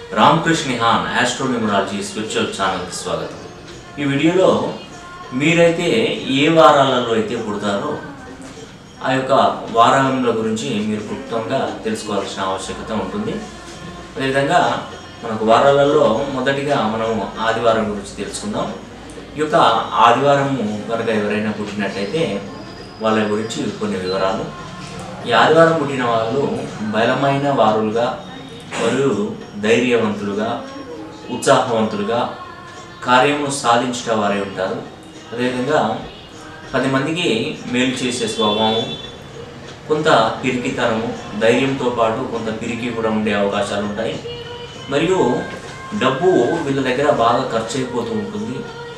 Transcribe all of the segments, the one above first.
రామకృష్ణ హాన్ astronumerology spiritual ఛానల్కి స్వాగతం ఈ వీడియోలో మీరైతే ఏ వారాలలో అయితే పుడతారో ఆ యొక్క వారాల గురించి మీరు క్లుప్తంగా తెలుసుకోవాల్సిన ఆవశ్యకత ఉంటుంది అదేవిధంగా మనకు వారాలలో మొదటిగా మనం ఆదివారం గురించి తెలుసుకుందాం ఈ యొక్క ఆదివారము కనుక ఎవరైనా పుట్టినట్టయితే వాళ్ళ గురించి కొన్ని వివరాలు ఈ ఆదివారం పుట్టిన వాళ్ళు బలమైన వారులుగా మరియు ధైర్యవంతులుగా ఉత్సాహవంతులుగా కార్యమును సాధించిన వారే ఉంటారు అదేవిధంగా పది మందికి మేలు చేసే స్వభావం కొంత పిరికితనము ధైర్యంతో పాటు కొంత పిరికి కూడా ఉండే అవకాశాలు ఉంటాయి మరియు డబ్బు వీళ్ళ దగ్గర బాగా ఖర్చు అయిపోతూ ఉంటుంది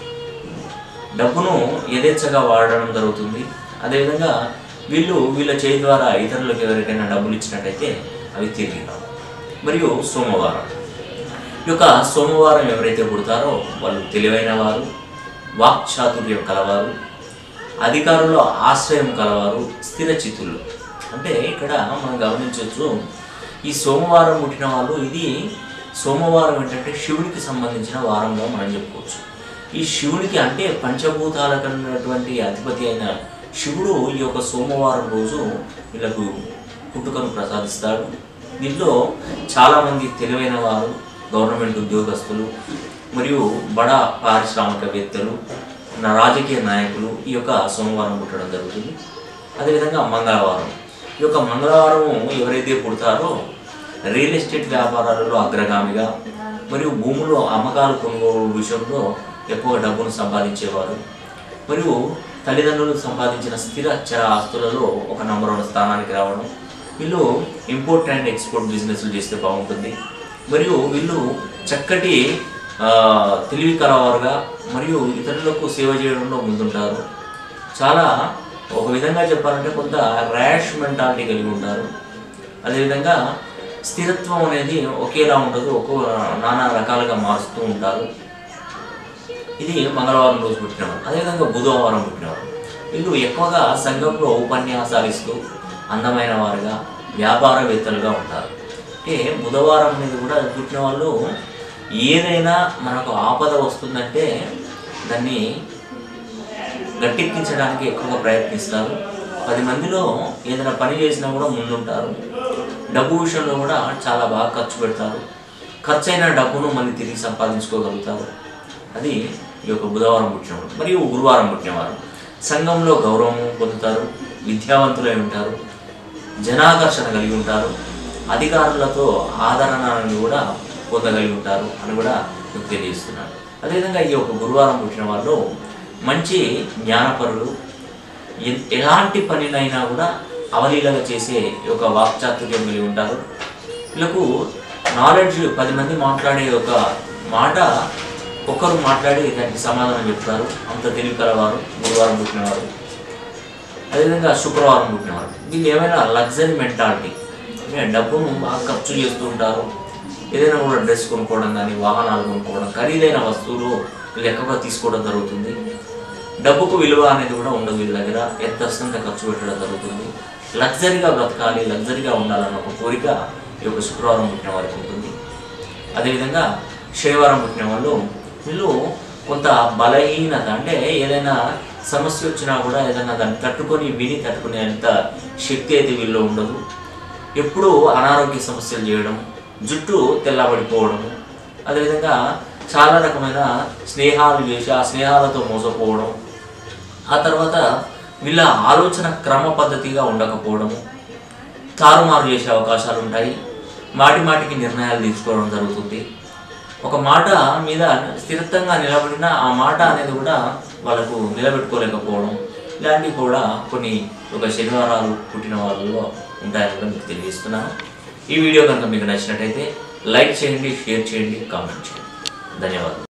డబ్బును యథేచ్ఛగా వాడడం జరుగుతుంది అదేవిధంగా వీళ్ళు వీళ్ళ చేయి ద్వారా ఇతరులకు ఎవరికైనా డబ్బులు ఇచ్చినట్టయితే అవి తిరిగి రావు మరియు సోమవారం ఈ యొక్క సోమవారం ఎవరైతే పుడతారో వాళ్ళు తెలివైన వారు వాక్చాతుర్యం కలవారు అధికారుల ఆశ్రయం కలవారు స్థిరచితులు అంటే ఇక్కడ మనం గమనించవచ్చు ఈ సోమవారం పుట్టిన వాళ్ళు ఇది సోమవారం ఏంటంటే శివునికి సంబంధించిన వారంగా మనం చెప్పుకోవచ్చు ఈ శివునికి అంటే పంచభూతాలకు అన్నటువంటి అధిపతి అయిన శివుడు ఈ యొక్క సోమవారం రోజు వీళ్ళకు పుట్టుకను ప్రసాదిస్తాడు దీంట్లో చాలామంది తెలివైన వారు గవర్నమెంట్ ఉద్యోగస్తులు మరియు బడా పారిశ్రామికవేత్తలు నా రాజకీయ నాయకులు ఈ యొక్క సోమవారం పుట్టడం జరుగుతుంది అదేవిధంగా మంగళవారం ఈ యొక్క మంగళవారం ఎవరైతే పుడతారో రియల్ ఎస్టేట్ వ్యాపారాలలో అగ్రగామిగా మరియు భూములు అమ్మకాలు కొనుగోలు విషయంలో ఎక్కువ డబ్బును సంపాదించేవారు మరియు తల్లిదండ్రులు సంపాదించిన స్థిర చర ఆస్తులలో ఒక నంబర్ వన్ స్థానానికి రావడం వీళ్ళు ఇంపోర్ట్ అండ్ ఎక్స్పోర్ట్ బిజినెస్లు చేస్తే బాగుంటుంది మరియు వీళ్ళు చక్కటి ఆ, తెలివి కలవారుగా మరియు ఇతరులకు సేవ చేయడంలో ముందుంటారు చాలా ఒక విధంగా చెప్పాలంటే కొంత ర్యాష్ మెంటాలిటీ కలిగి ఉంటారు అదేవిధంగా స్థిరత్వం అనేది ఒకేలా ఉండదు ఒక్కో నానా రకాలుగా మారుస్తూ ఉంటారు ఇది మంగళవారం రోజు పుట్టినవారు అదేవిధంగా బుధవారం పుట్టినవారు వీళ్ళు ఎక్కువగా సంఘంలో ఉపన్యాసాలు ఇస్తూ అందమైన వారుగా వ్యాపారవేత్తలుగా ఉంటారు అంటే బుధవారం అనేది కూడా పుట్టిన వాళ్ళు ఏదైనా మనకు ఆపద వస్తుందంటే దాన్ని గట్టెక్కించడానికి ఎక్కువగా ప్రయత్నిస్తారు పది మందిలో ఏదైనా పని చేసినా కూడా ముందుంటారు డబ్బు విషయంలో కూడా చాలా బాగా ఖర్చు పెడతారు ఖర్చు అయిన డబ్బును మళ్ళీ తిరిగి సంపాదించుకోగలుగుతారు అది ఈ యొక్క బుధవారం పుట్టినవారు మరియు గురువారం పుట్టినవారు సంఘంలో గౌరవం పొందుతారు విద్యావంతులై ఉంటారు జనాకర్షణ కలిగి ఉంటారు అధికారులతో ఆదరణని కూడా పొందగలిగి ఉంటారు అని కూడా మీకు తెలియజేస్తున్నాను అదేవిధంగా ఈ యొక్క గురువారం పుట్టిన వాళ్ళు మంచి జ్ఞానపరులు ఎ- ఎలాంటి పనినైనా కూడా అవలీలగా చేసే ఈ యొక్క వాక్చాతుర్యం కలిగి ఉంటారు వీళ్ళకు నాలెడ్జ్ పది మంది మాట్లాడే ఒక మాట ఒక్కరు మాట్లాడి దానికి సమాధానం చెప్తారు అంత తెలివి కలవారు గురువారం పుట్టినవారు అదేవిధంగా శుక్రవారం పుట్టినవారు వీళ్ళు ఏమైనా లగ్జరీ మెంటాలిటీ అంటే డబ్బును బాగా ఖర్చు చేస్తూ ఉంటారు ఏదైనా కూడా డ్రెస్ కొనుక్కోవడం కానీ వాహనాలు కొనుక్కోవడం ఖరీదైన వస్తువులు వీళ్ళు ఎక్కువగా తీసుకోవడం జరుగుతుంది డబ్బుకు విలువ అనేది కూడా ఉండదు వీళ్ళ దగ్గర ఎంత వస్తుందో ఖర్చు పెట్టడం జరుగుతుంది లగ్జరీగా బ్రతకాలి లగ్జరీగా ఉండాలన్న ఒక కోరిక ఈ యొక్క శుక్రవారం పుట్టిన వారికి ఉంటుంది అదేవిధంగా శనివారం పుట్టిన వాళ్ళు వీళ్ళు కొంత బలహీనత అంటే ఏదైనా సమస్య వచ్చినా కూడా ఏదైనా దాన్ని తట్టుకొని విని తట్టుకునేంత శక్తి అయితే వీళ్ళు ఉండదు ఎప్పుడూ అనారోగ్య సమస్యలు చేయడం జుట్టు తెల్లబడిపోవడం అదేవిధంగా చాలా రకమైన స్నేహాలు చేసి ఆ స్నేహాలతో మోసపోవడం ఆ తర్వాత వీళ్ళ ఆలోచన క్రమ పద్ధతిగా ఉండకపోవడము తారుమారు చేసే అవకాశాలు ఉంటాయి మాటి మాటికి నిర్ణయాలు తీసుకోవడం జరుగుతుంది ఒక మాట మీద స్థిరత్వంగా నిలబడిన ఆ మాట అనేది కూడా వాళ్ళకు నిలబెట్టుకోలేకపోవడం ఇలాంటివి కూడా కొన్ని ఒక శనివారాలు పుట్టిన వాళ్ళలో ఉంటాయని కూడా మీకు తెలియజేస్తున్నాను ఈ వీడియో కనుక మీకు నచ్చినట్టయితే లైక్ చేయండి షేర్ చేయండి కామెంట్ చేయండి ధన్యవాదాలు